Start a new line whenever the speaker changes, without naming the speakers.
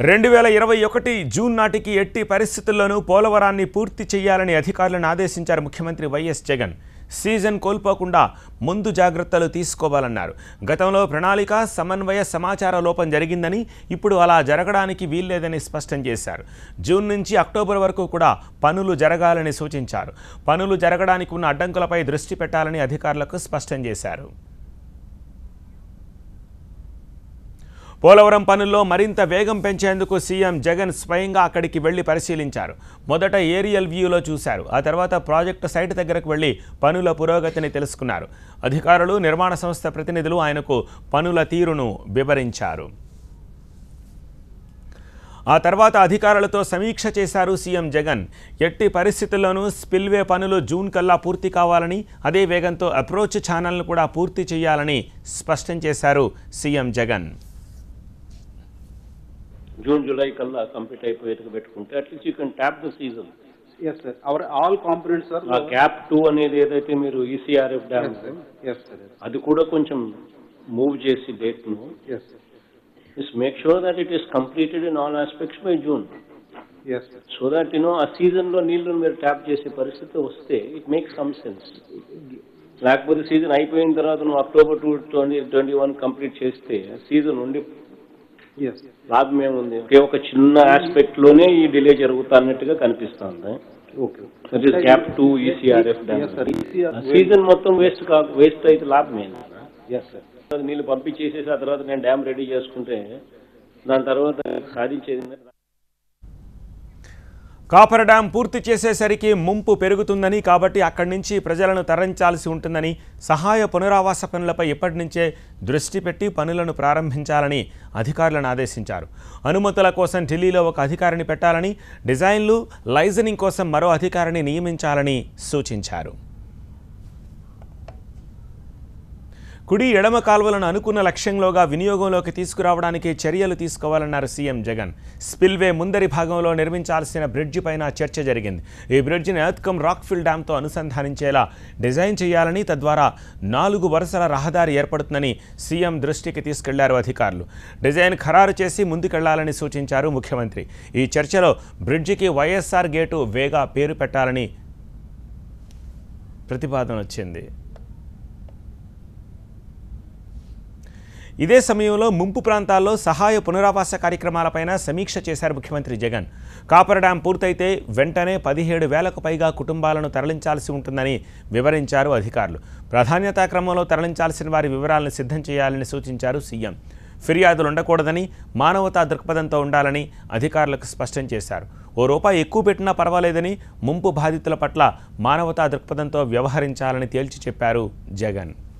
రెండు వేల ఇరవై ఒకటి జూన్ నాటికి ఎట్టి పరిస్థితుల్లోనూ పోలవరాన్ని పూర్తి చేయాలని అధికారులను ఆదేశించారు ముఖ్యమంత్రి వైఎస్ జగన్ సీజన్ కోల్పోకుండా ముందు జాగ్రత్తలు తీసుకోవాలన్నారు గతంలో ప్రణాళిక సమన్వయ సమాచార లోపం జరిగిందని ఇప్పుడు అలా జరగడానికి వీల్లేదని స్పష్టం చేశారు జూన్ నుంచి అక్టోబర్ వరకు కూడా పనులు జరగాలని సూచించారు పనులు జరగడానికి ఉన్న అడ్డంకులపై దృష్టి పెట్టాలని అధికారులకు స్పష్టం చేశారు పోలవరం పనుల్లో మరింత వేగం పెంచేందుకు సీఎం జగన్ స్వయంగా అక్కడికి వెళ్లి పరిశీలించారు మొదట ఏరియల్ వ్యూలో చూశారు ఆ తర్వాత ప్రాజెక్టు సైట్ దగ్గరకు వెళ్లి పనుల పురోగతిని తెలుసుకున్నారు అధికారులు నిర్మాణ సంస్థ ప్రతినిధులు ఆయనకు పనుల తీరును వివరించారు ఆ తర్వాత అధికారులతో సమీక్ష చేశారు సీఎం జగన్ ఎట్టి పరిస్థితుల్లోనూ స్పిల్వే పనులు జూన్ కల్లా పూర్తి కావాలని అదే వేగంతో అప్రోచ్ ఛానల్ను కూడా పూర్తి చేయాలని స్పష్టం చేశారు సీఎం జగన్
జూన్ జూలై కల్లా కంప్లీట్ అయిపోయేట్టుగా పెట్టుకుంటే at least you can tap the season
Yes, sir. Our all components are.
ఆ క్యాప్ టూ అనేది ఏదైతే మీరు ECRF dam
Yes, sir. Yes, sir. Yes,
అది కూడా కొంచెం మూవ్ చేసి డేట్ ను
Yes, sir.
Is make sure that it is completed in all aspects by June
Yes, sir.
So that you know ఆ సీజన్ లో నీళ్లు మీరు ట్యాప్ చేసే పరిస్థితి వస్తే ఇట్ మేక్స్ సమ్ సెన్స్ లేకపోతే సీజన్ అయిపోయిన తర్వాత నువ్వు October two twenty twenty one complete చేస్తే సీజన్ ఉండి
Yes.
లాభం ఏముంది ఒకే ఒక చిన్న ఆస్పెక్ట్ లోనే ఈ డిలే జరుగుతున్నట్టుగా కనిపిస్తుంది
Okay.
That is cap two ECRF
Yes, sir. ECR.
Season మొత్తం వేస్ట్ కాదు వేస్ట్ అయితే లాభం ఏంది
Yes, sir.
అది నీళ్ళు పంపించేసేసి ఆ తర్వాత నేను డ్యామ్ రెడీ చేసుకుంటే దాని తర్వాత సాధించేది ఏంటంటే
కాపర్ డ్యాం పూర్తి చేసేసరికి ముంపు పెరుగుతుందని కాబట్టి అక్కడి నుంచి ప్రజలను తరలించాల్సి ఉంటుందని సహాయ పునరావాస పనులపై ఇప్పటి నుంచే దృష్టి పెట్టి పనులను ప్రారంభించాలని అధికారులను ఆదేశించారు అనుమతుల కోసం ఢిల్లీలో ఒక అధికారిని పెట్టాలని డిజైన్లు లైజనింగ్ కోసం మరో అధికారిని నియమించాలని సూచించారు కుడి ఎడమ కాల్వలను అనుకున్న లక్ష్యంలోగా వినియోగంలోకి తీసుకురావడానికి చర్యలు తీసుకోవాలన్నారు సీఎం జగన్ స్పిల్వే ముందరి భాగంలో నిర్మించాల్సిన బ్రిడ్జి పైన చర్చ జరిగింది ఈ బ్రిడ్జిని ఎర్త్కమ్ రాక్ఫిల్ డ్యాంతో అనుసంధానించేలా డిజైన్ చేయాలని తద్వారా నాలుగు వరుసల రహదారి ఏర్పడుతుందని సీఎం దృష్టికి తీసుకెళ్లారు అధికారులు డిజైన్ ఖరారు చేసి ముందుకెళ్లాలని సూచించారు ముఖ్యమంత్రి ఈ చర్చలో బ్రిడ్జికి వైఎస్ఆర్ గేటు వేగా పేరు పెట్టాలని ప్రతిపాదన వచ్చింది ఇదే సమయంలో ముంపు ప్రాంతాల్లో సహాయ పునరావాస కార్యక్రమాలపైన సమీక్ష చేశారు ముఖ్యమంత్రి జగన్ కాపర్ డ్యాం పూర్తయితే వెంటనే పదిహేడు వేలకు పైగా కుటుంబాలను తరలించాల్సి ఉంటుందని వివరించారు అధికారులు ప్రాధాన్యతా క్రమంలో తరలించాల్సిన వారి వివరాలను సిద్ధం చేయాలని సూచించారు సీఎం ఫిర్యాదులు ఉండకూడదని మానవతా దృక్పథంతో ఉండాలని అధికారులకు స్పష్టం చేశారు ఓ రూపాయి ఎక్కువ పెట్టినా పర్వాలేదని ముంపు బాధితుల పట్ల మానవతా దృక్పథంతో వ్యవహరించాలని తేల్చి చెప్పారు జగన్